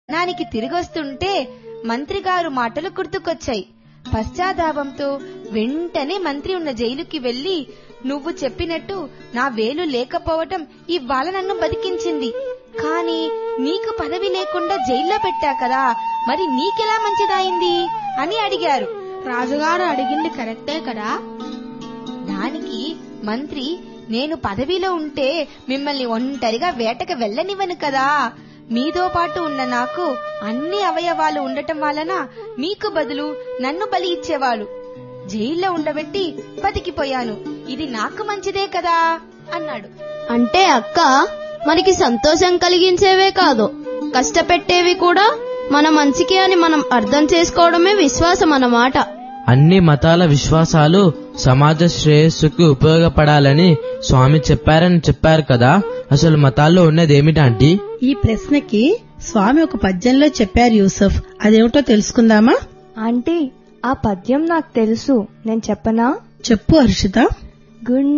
నానికి తిరిగొస్తుంటే మంత్రిగారు మాటలు గుర్తుకొచ్చాయి పశ్చాత్తాపంతో వెంటనే మంత్రి ఉన్న జైలుకి వెళ్లి నువ్వు చెప్పినట్టు నా వేలు లేకపోవటం ఇవాళ నన్ను బతికించింది కాని నీకు పదవి లేకుండా జైల్లో పెట్టా కదా మరి నీకెలా మంచిదైంది అని అడిగారు రాజుగారు అడిగింది కరెక్టే కదా దానికి మంత్రి నేను పదవిలో ఉంటే మిమ్మల్ని ఒంటరిగా వేటకు వెళ్ళనివ్వను కదా మీతో పాటు ఉన్న నాకు అన్ని అవయవాలు ఉండటం వలన మీకు బదులు నన్ను బలి ఇచ్చేవాడు జైల్లో ఉండబెట్టి బతికిపోయాను ఇది నాకు మంచిదే కదా అన్నాడు అంటే అక్క మనకి సంతోషం కలిగించేవే కాదు కష్టపెట్టేవి కూడా మన మంచికి అని మనం అర్థం చేసుకోవడమే విశ్వాసం అన్నమాట అన్ని మతాల విశ్వాసాలు సమాజ శ్రేయస్సుకు ఉపయోగపడాలని స్వామి చెప్పారని చెప్పారు కదా అసలు మతాల్లో ఉన్నది ఏమిటంటీ ఈ ప్రశ్నకి స్వామి ఒక పద్యంలో చెప్పారు యూసఫ్ అదేమిటో తెలుసుకుందామా ఆంటీ ఆ పద్యం నాకు తెలుసు నేను చెప్పనా చెప్పు హర్షిత గుండె